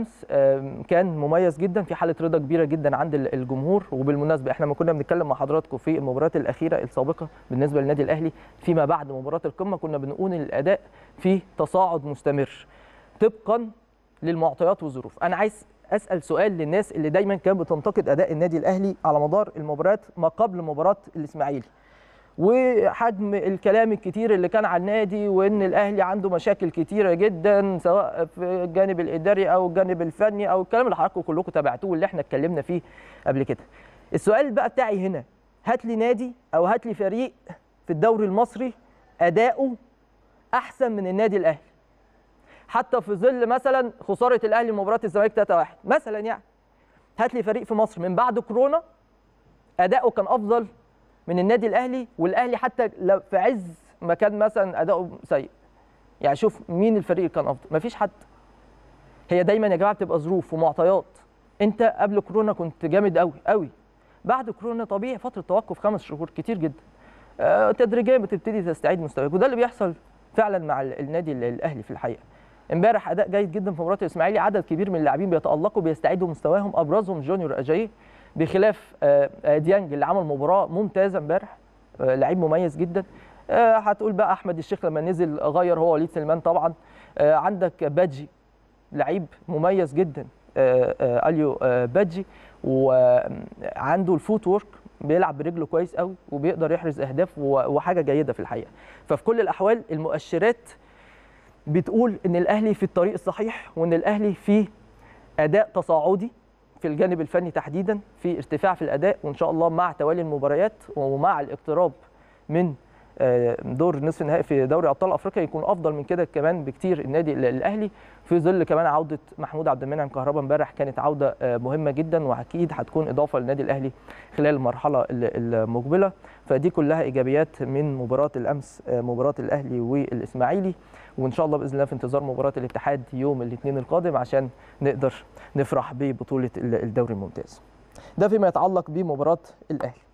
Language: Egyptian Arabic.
كان مميز جدا في حاله رضا كبيره جدا عند الجمهور وبالمناسبه احنا لما كنا بنتكلم مع حضراتكم في المباريات الاخيره السابقه بالنسبه للنادي الاهلي فيما بعد مباراه القمه كنا بنقول ان الاداء فيه تصاعد مستمر طبقا للمعطيات والظروف انا عايز اسال سؤال للناس اللي دايما كانت بتنتقد اداء النادي الاهلي على مدار المباريات ما قبل مباراه الاسماعيلي وحجم الكلام الكتير اللي كان على النادي وان الاهلي عنده مشاكل كتيره جدا سواء في الجانب الاداري او الجانب الفني او الكلام اللي حضراتكم كلكم تابعتوه واللي احنا اتكلمنا فيه قبل كده. السؤال بقى بتاعي هنا هات لي نادي او هات لي فريق في الدوري المصري اداؤه احسن من النادي الاهلي. حتى في ظل مثلا خساره الاهلي مباراه الزمالك 3-1 مثلا يعني. هات لي فريق في مصر من بعد كورونا اداؤه كان افضل من النادي الاهلي والاهلي حتى في عز ما كان مثلا اداؤه سيء يعني شوف مين الفريق اللي كان افضل مفيش حد هي دايما يا جماعه بتبقى ظروف ومعطيات انت قبل كورونا كنت جامد قوي قوي بعد كورونا طبيعي فتره توقف خمس شهور كتير جدا آه تدريجيا بتبتدي تستعيد مستواك وده اللي بيحصل فعلا مع النادي الاهلي في الحقيقه امبارح اداء جيد جدا في مباراه الاسماعيلي عدد كبير من اللاعبين بيتالقوا بيستعيدوا مستواهم ابرزهم جونيور اجاي بخلاف ديانج اللي عمل مباراه ممتازه امبارح لعيب مميز جدا هتقول بقى احمد الشيخ لما نزل غير هو وليد سليمان طبعا عندك بادجي لعيب مميز جدا اليو بادجي وعنده الفوت وورك بيلعب برجله كويس قوي وبيقدر يحرز اهداف وحاجه جيده في الحقيقه ففي كل الاحوال المؤشرات بتقول ان الاهلي في الطريق الصحيح وان الاهلي في اداء تصاعدي في الجانب الفني تحديدا في ارتفاع في الاداء وان شاء الله مع توالي المباريات ومع الاقتراب من دور نصف النهائي في دوري ابطال افريقيا يكون افضل من كده كمان بكتير النادي الاهلي في ظل كمان عوده محمود عبد المنعم كهربا امبارح كانت عوده مهمه جدا واكيد هتكون اضافه للنادي الاهلي خلال المرحله المقبله فدي كلها ايجابيات من مباراه الامس مباراه الاهلي والاسماعيلي وان شاء الله باذن الله في انتظار مباراه الاتحاد يوم الاثنين القادم عشان نقدر نفرح ببطوله الدوري الممتاز ده فيما يتعلق بمباراه الاهلي